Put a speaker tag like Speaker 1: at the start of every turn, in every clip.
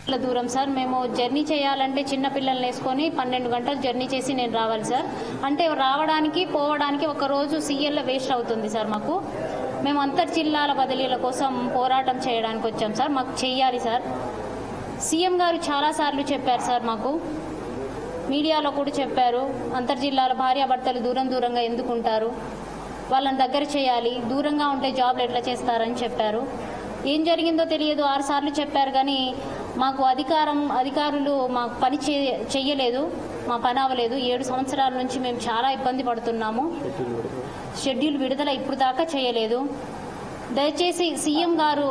Speaker 1: కిలోమీటర్ల దూరం సార్ మేము జర్నీ చేయాలంటే చిన్న పిల్లల్ని వేసుకొని పన్నెండు గంటలు జర్నీ చేసి నేను రావాలి సార్ అంటే రావడానికి పోవడానికి ఒక రోజు సీఎల్లో వేస్ట్ అవుతుంది సార్ మాకు మేము అంతర్ జిల్లాల బదిలీల కోసం పోరాటం చేయడానికి వచ్చాం సార్ మాకు చెయ్యాలి సార్ సీఎం గారు చాలాసార్లు చెప్పారు సార్ మాకు మీడియాలో కూడా చెప్పారు అంతర్జిల్లాల భార్యాభర్తలు దూరం దూరంగా ఎందుకు ఉంటారు వాళ్ళని దగ్గర చేయాలి దూరంగా ఉంటే జాబ్లు ఎట్లా చేస్తారని చెప్పారు ఏం జరిగిందో తెలియదు ఆరు సార్లు చెప్పారు కానీ మాకు అధికారం అధికారులు మాకు పని చే చెయ్యలేదు మా పని అవ్వలేదు ఏడు సంవత్సరాల నుంచి మేము చాలా ఇబ్బంది పడుతున్నాము షెడ్యూల్ విడుదల ఇప్పుడు దాకా చేయలేదు దయచేసి సీఎం గారు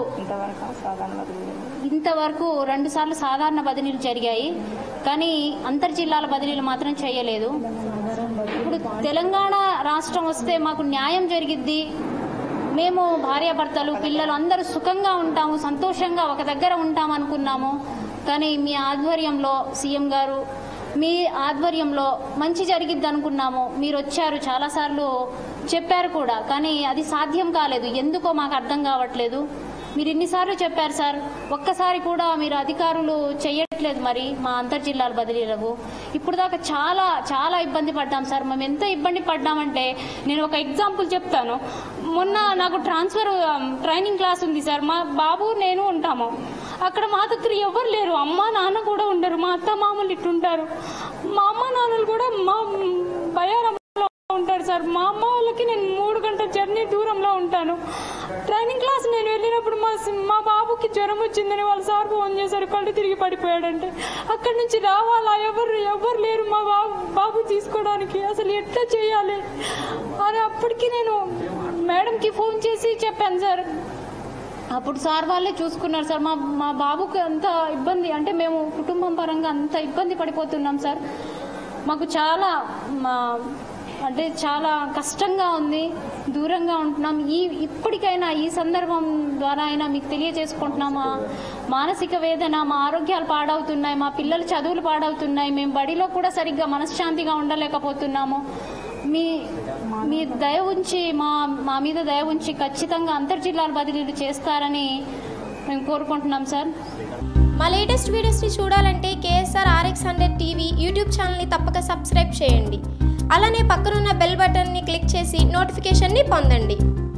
Speaker 1: ఇంతవరకు రెండు సార్లు సాధారణ బదిలీలు జరిగాయి కానీ అంతర్ జిల్లాల బదిలీలు మాత్రం చేయలేదు ఇప్పుడు తెలంగాణ రాష్ట్రం వస్తే మాకు న్యాయం జరిగిద్ది మేము భార్యాభర్తలు పిల్లలు అందరూ సుఖంగా ఉంటాము సంతోషంగా ఒక దగ్గర ఉంటాం అనుకున్నాము కానీ మీ ఆధ్వర్యంలో సీఎం గారు మీ ఆధ్వర్యంలో మంచి జరిగిద్ది అనుకున్నాము మీరు వచ్చారు చాలాసార్లు చెప్పారు కూడా కానీ అది సాధ్యం కాలేదు ఎందుకో మాకు అర్థం కావట్లేదు మీరు ఇన్నిసార్లు చెప్పారు సార్ ఒక్కసారి కూడా మీరు అధికారులు చేయట్లేదు మరి మా అంతర్ జిల్లాల బదిలీలకు ఇప్పుడు దాకా చాలా చాలా ఇబ్బంది పడ్డాం సార్ మేము ఎంత ఇబ్బంది పడ్డామంటే నేను ఒక ఎగ్జాంపుల్ చెప్తాను మొన్న నాకు ట్రాన్స్ఫర్ ట్రైనింగ్ క్లాస్ ఉంది సార్ మా బాబు నేను ఉంటాము అక్కడ మా దగ్గర ఎవరు లేరు అమ్మ నాన్న కూడా ఉండరు మా అత్త మామూలు ఇట్టుంటారు మా అమ్మ నాన్నలు కూడా మా భయారం ఉంటారు సార్ మా అమ్మ వాళ్ళకి నేను మూడు గంటల జర్నీ దూరంలో ఉంటాను ట్రైనింగ్ క్లాస్ నేను వెళ్ళినప్పుడు మా సి- మా బాబుకి జ్వరం వచ్చిందని వాళ్ళ సార్ ఫోన్ చేశారు కళ్ళు తిరిగి పడిపోయాడంటే అక్కడి నుంచి రావాలా ఎవరు ఎవరు లేరు మా బాబు బాబు తీసుకోవడానికి అసలు ఎట్లా చేయాలి అని అప్పటికి నేను మేడంకి ఫోన్ చేసి చెప్పాను సార్ అప్పుడు సార్ వాళ్ళే చూసుకున్నారు సార్ మా మా బాబుకి అంత ఇబ్బంది అంటే మేము కుటుంబం పరంగా అంత ఇబ్బంది పడిపోతున్నాం సార్ మాకు చాలా మా అంటే చాలా కష్టంగా ఉంది దూరంగా ఉంటున్నాం ఈ ఇప్పటికైనా ఈ సందర్భం ద్వారా అయినా మీకు తెలియజేసుకుంటున్నాం మా మానసిక వేదన మా ఆరోగ్యాలు పాడవుతున్నాయి మా పిల్లల చదువులు పాడవుతున్నాయి మేము బడిలో కూడా సరిగ్గా మనశ్శాంతిగా ఉండలేకపోతున్నాము మీ మీ దయ ఉంచి మా మా మీద దయ ఉంచి ఖచ్చితంగా అంతర్జిల్లాల బదిలీలు చేస్తారని మేము కోరుకుంటున్నాం సార్
Speaker 2: మా లేటెస్ట్ వీడియోస్ని చూడాలంటే KSR RX hundred TV YouTube ఛానల్ని తప్పక సబ్స్క్రైబ్ చేయండి అలానే పక్కనున్న బెల్ బటన్ని క్లిక్ చేసి నోటిఫికేషన్ని పొందండి